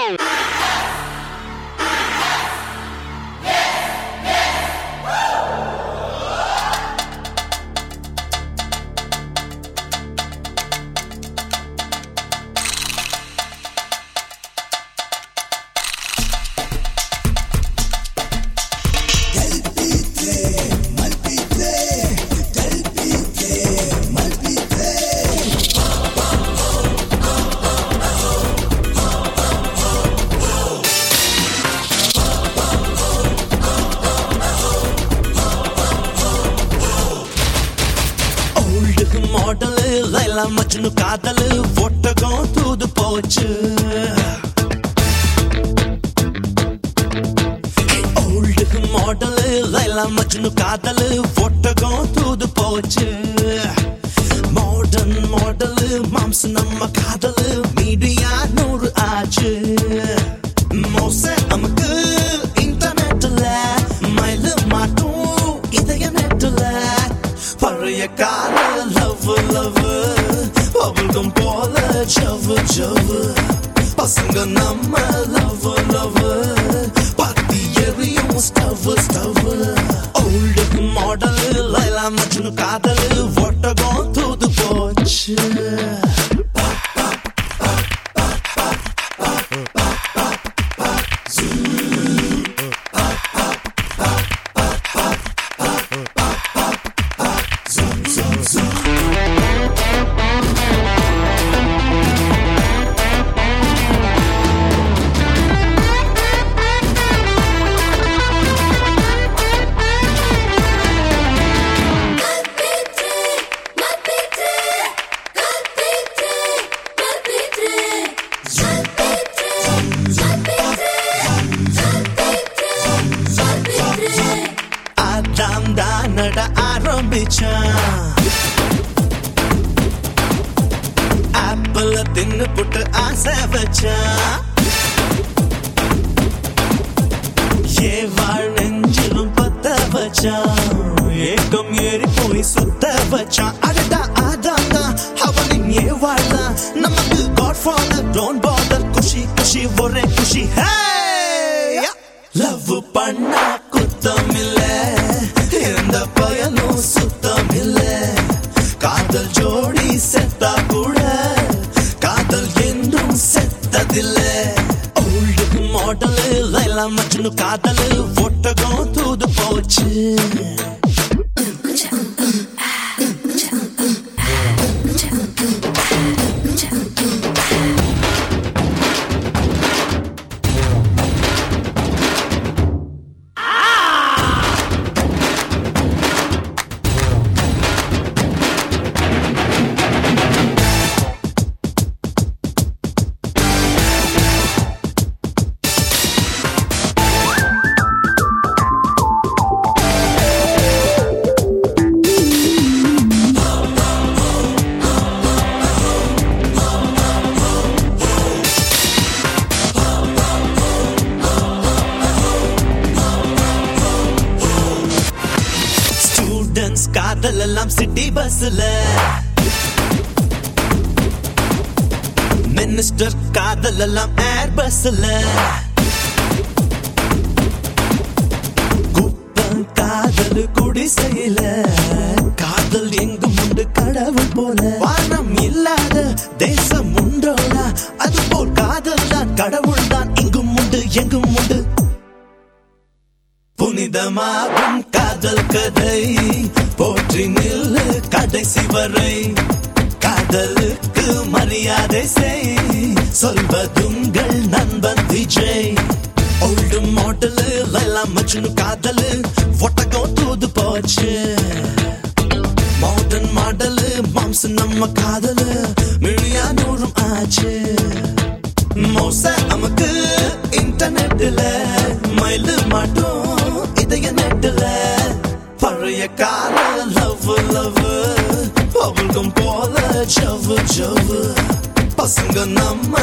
old model Laila Majnu காதலு ஒட்டகம் தூது போச்சு ஓல்டு மாடலு லைலா மஜ்னு காதலு ஒட்டகம் தூது போச்சு மாடர்ன் மாடலு மாம்ச நம்ம காதலு மீடியா நூறு ஆச்சு மோச நமக்கு இன்டர்நெட்ல மயிலு மாட்டும் இதய நெட்டுல பழைய கால லவ் லவ் பபுல்கம் போல ஜவ் ஜவ் பசங்க நம்ம லவ் லவ் பத்தி எரியும் stove stove old model Laila Majnu காதல் ஒட்டகம் தூது போச்சு ஆதாம் தான் நட ஆரம்பிச்சான் ஆப்பிள் தின்னு புட்டு ஆசை வச்சான் ஏ வாழ் நெஞ்சிலும் பத்த வச்சான் ஏக்கம் ஏறி போய் சுத்த வச்சான் அடடா ஆதாம் தான் அவனின் ஏ வாழ்தான் நமக்கு காட் ஃபாதர் டோன்ட் பாதர் குஷி குஷி ஒரே குஷி லவ் பண்ணா குத்தம் இல்ல எந்த பயனும் சுத்தம் இல்ல காதல் ஜோடி செத்தா கூட காதல் என்றும் செத்ததில்ல ஓல்டு மாடல் லைலா மஜ்னு காதல் ஒட்டகம் தூது போச்சு ஸ்டூடெண்ட்ஸ் காதல் எல்லாம் சிட்டி பஸ்ல மினிஸ்டர் காதல் எல்லாம் ஏர் பஸ்ல குப்பம் காதல் குடிசையில காதல் எங்கும் உண்டு கடவுள் போல வானம் இல்லாத தேசம் உண்டோலா அது போல் காதல் தான் கடவுள் தான் இங்கும் உண்டு எங்கும் உண்டு புனிதமாகும் காதல் கதை போற்றி நில்லு கடைசி வரை காதலுக்கு மரியாதை செய் சொல்வதுங்கள் நண்பன் விஜய் ஓல்டு மாடலு லைலா மஜ்னு காதலு ஒட்டகம் தூது போச்சு மாடர்ன் மாடலு மாம்ச நம்ம காதலு மிழியா நூறும் ஆச்சு மோச நமக்கு இன்டர்நெட்ல மயிலு மாட்டோம் இதய நெட்டுல பழைய கால லவ் லவ் பபுல்கம் போல ஜவ் ஜவ் பசங்க நம்ம